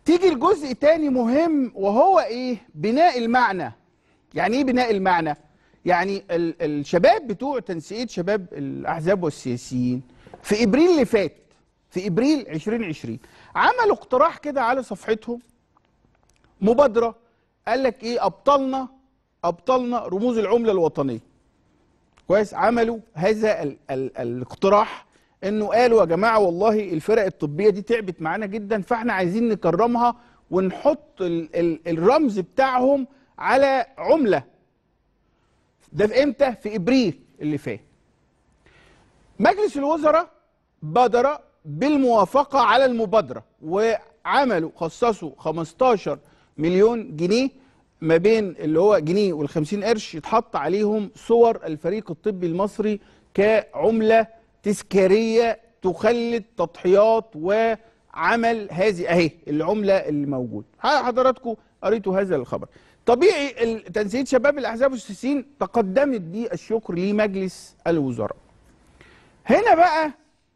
تيجي الجزء تاني مهم وهو ايه بناء المعنى يعني ايه بناء المعنى يعني ال الشباب بتوع تنسيقيه شباب الاحزاب والسياسيين في ابريل اللي فات في ابريل 2020 عملوا اقتراح كده على صفحتهم مبادره قال لك ايه ابطلنا ابطلنا رموز العمله الوطنيه كويس عملوا هذا ال ال الاقتراح انه قالوا يا جماعه والله الفرق الطبيه دي تعبت معانا جدا فاحنا عايزين نكرمها ونحط ال ال الرمز بتاعهم على عمله ده في امتى في ابريل اللي فات مجلس الوزراء بادر بالموافقه على المبادره وعملوا خصصوا 15 مليون جنيه ما بين اللي هو جنيه وال50 قرش يتحط عليهم صور الفريق الطبي المصري كعمله تذكاريه تخلد تضحيات وعمل هذه اهي العمله اللي موجوده حضراتكم قريتوا هذا الخبر طبيعي تنسيق شباب الاحزاب والسياسيين تقدمت دي الشكر لمجلس الوزراء هنا بقى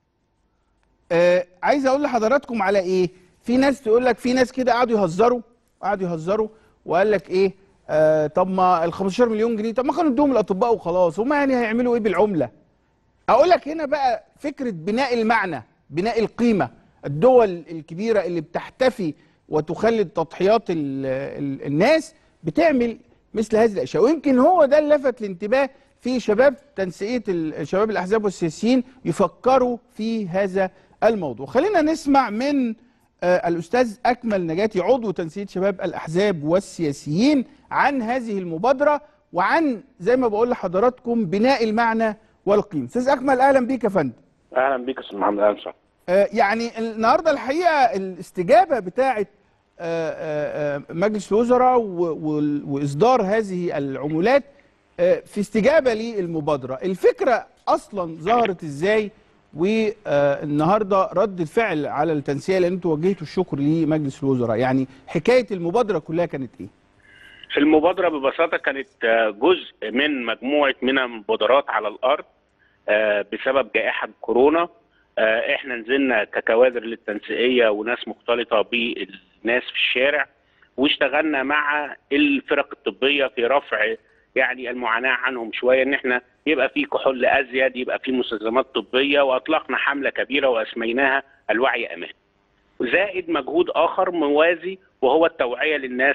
آه عايز اقول لحضراتكم على ايه في ناس تقول لك في ناس كده قعدوا يهزروا قعدوا يهزروا وقال لك ايه آه طب ما ال 15 مليون جنيه طب ما كانوا ادوهم الاطباء وخلاص هم يعني هيعملوا ايه بالعمله اقول لك هنا بقى فكره بناء المعنى بناء القيمه الدول الكبيره اللي بتحتفي وتخلد تضحيات ال ال الناس بتعمل مثل هذه الاشياء ويمكن هو ده اللي لفت الانتباه في شباب تنسيقيه شباب الاحزاب والسياسيين يفكروا في هذا الموضوع خلينا نسمع من آه الاستاذ اكمل نجاتي عضو تنسيقيه شباب الاحزاب والسياسيين عن هذه المبادره وعن زي ما بقول لحضراتكم بناء المعنى والقيم استاذ اكمل اهلا بيك يا فندم اهلا بيك يا استاذ محمد اهلا وسهلا آه يعني النهارده الحقيقه الاستجابه بتاعه آه مجلس الوزراء واصدار هذه العمولات في استجابه للمبادره الفكره اصلا ظهرت ازاي والنهارده رد الفعل على التنسيق لان انتوا وجهتوا الشكر لمجلس الوزراء يعني حكايه المبادره كلها كانت ايه المبادره ببساطه كانت جزء من مجموعه من المبادرات على الارض بسبب جائحه كورونا احنا نزلنا ككوادر للتنسيقيه وناس مختلطه بالناس في الشارع واشتغلنا مع الفرق الطبيه في رفع يعني المعاناه عنهم شويه ان احنا يبقى في كحول ازيد يبقى في مستلزمات طبيه واطلقنا حمله كبيره واسميناها الوعي امان. زائد مجهود اخر موازي وهو التوعيه للناس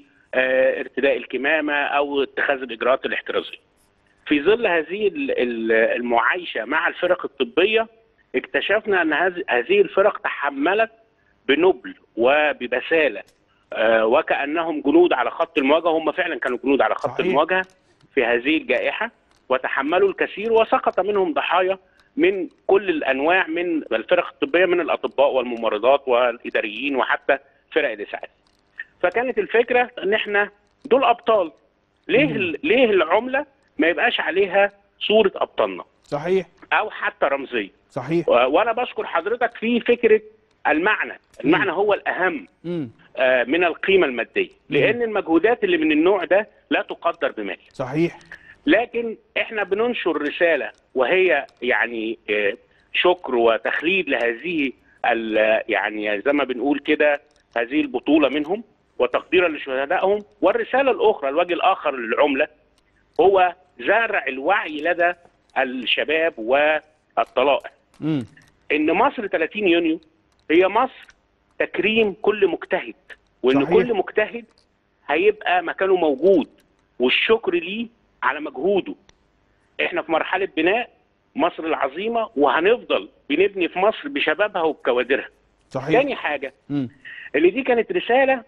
بارتداء الكمامه او اتخاذ الاجراءات الاحترازيه. في ظل هذه المعايشه مع الفرق الطبيه اكتشفنا ان هذه الفرق تحملت بنبل وببساله وكانهم جنود على خط المواجهه هم فعلا كانوا جنود على خط صحيح. المواجهه في هذه الجائحه وتحملوا الكثير وسقط منهم ضحايا من كل الانواع من الفرق الطبيه من الاطباء والممرضات والاداريين وحتى فرق الاسعاف. فكانت الفكره ان احنا دول ابطال ليه ليه العمله ما يبقاش عليها صوره ابطالنا صحيح او حتى رمزيه صحيح وانا بشكر حضرتك في فكره المعنى المعنى هو الاهم امم آه، من القيمه الماديه لان المجهودات اللي من النوع ده لا تقدر بمال صحيح لكن احنا بننشر رساله وهي يعني آه، شكر وتخليد لهذه ال- يعني زي ما بنقول كده هذه البطوله منهم وتقديرا لشهدائهم والرساله الاخرى الوجه الاخر للعمله هو زرع الوعي لدى الشباب والطلائع امم ان مصر 30 يونيو هي مصر تكريم كل مجتهد وان صحيح. كل مجتهد هيبقى مكانه موجود والشكر ليه على مجهوده احنا في مرحله بناء مصر العظيمه وهنفضل بنبني في مصر بشبابها وبكوادرها صحيح تاني حاجه امم اللي دي كانت رساله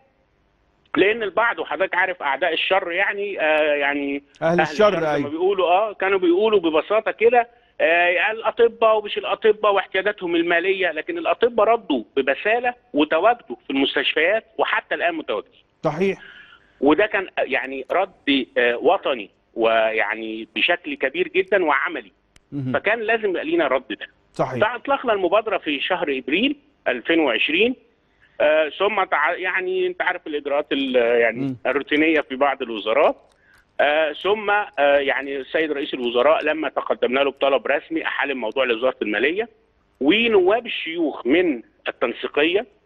لان البعض وحضرتك عارف اعداء الشر يعني آه يعني اهل الشر زي ما ايوه بيقولوا اه كانوا بيقولوا ببساطه كده آه الاطباء ومش الاطباء واحتياجاتهم الماليه لكن الاطباء ردوا ببساله وتواجدوا في المستشفيات وحتى الان متواجدين صحيح وده كان يعني رد آه وطني ويعني بشكل كبير جدا وعملي مهم. فكان لازم يبقى لينا الرد ده صحيح فاطلقنا المبادره في شهر ابريل 2020 آه ثم تع... يعني انت عارف الاجراءات ال- يعني مم. الروتينيه في بعض الوزارات آه ثم آه يعني السيد رئيس الوزراء لما تقدمنا له بطلب رسمي احال الموضوع لوزاره الماليه ونواب الشيوخ من التنسيقيه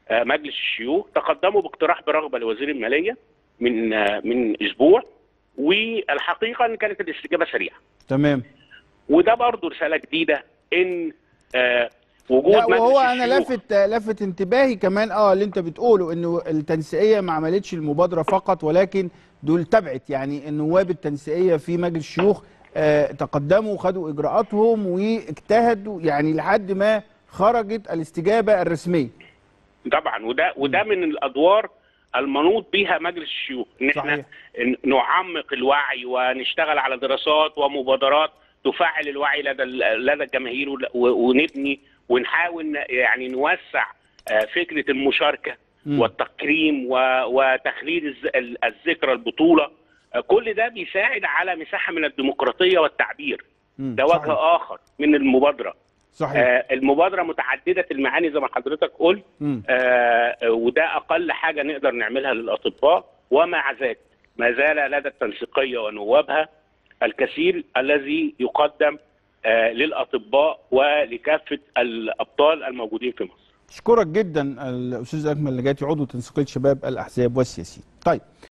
آه، مجلس الشيوخ تقدموا باقتراح برغبه لوزير الماليه من آه، من اسبوع والحقيقه ان كانت الاستجابه سريعه تمام وده برضه رساله جديده ان آه، وجود لا مجلس وهو انا الشيوخ لافت لافت انتباهي كمان اه اللي انت بتقوله انه التنسيقيه ما عملتش المبادره فقط ولكن دول تبعت يعني النواب التنسيقيه في مجلس الشيوخ آه تقدموا وخدوا اجراءاتهم واجتهدوا يعني لحد ما خرجت الاستجابه الرسميه طبعا وده وده من الادوار المنوط بها مجلس الشيوخ ان احنا صحيح. ن- نعمق الوعي ونشتغل على دراسات ومبادرات تفعل الوعي لدى ال- لدى الجماهير ول- و- ونبني ونحاول ن- يعني نوسع آه، فكره المشاركه مم. والتكريم و- وتخليد الز- ال- الذكرى البطوله آه، كل ده بيساعد على مساحه من الديمقراطيه والتعبير مم، ده صحيح. وجه اخر من المبادره صحيح آه، المبادره متعدده المعاني زي ما حضرتك قلت مم. آه، وده اقل حاجه نقدر نعملها للاطباء ومع ذلك ما زال لدى التنسيقيه ونوابها الكثير الذي يقدم آه، للاطباء ولكافه الابطال الموجودين في مصر اشكرك جدا الاستاذ اكمل نجاتي عضو تنسيقيه شباب الاحزاب والسياسيين طيب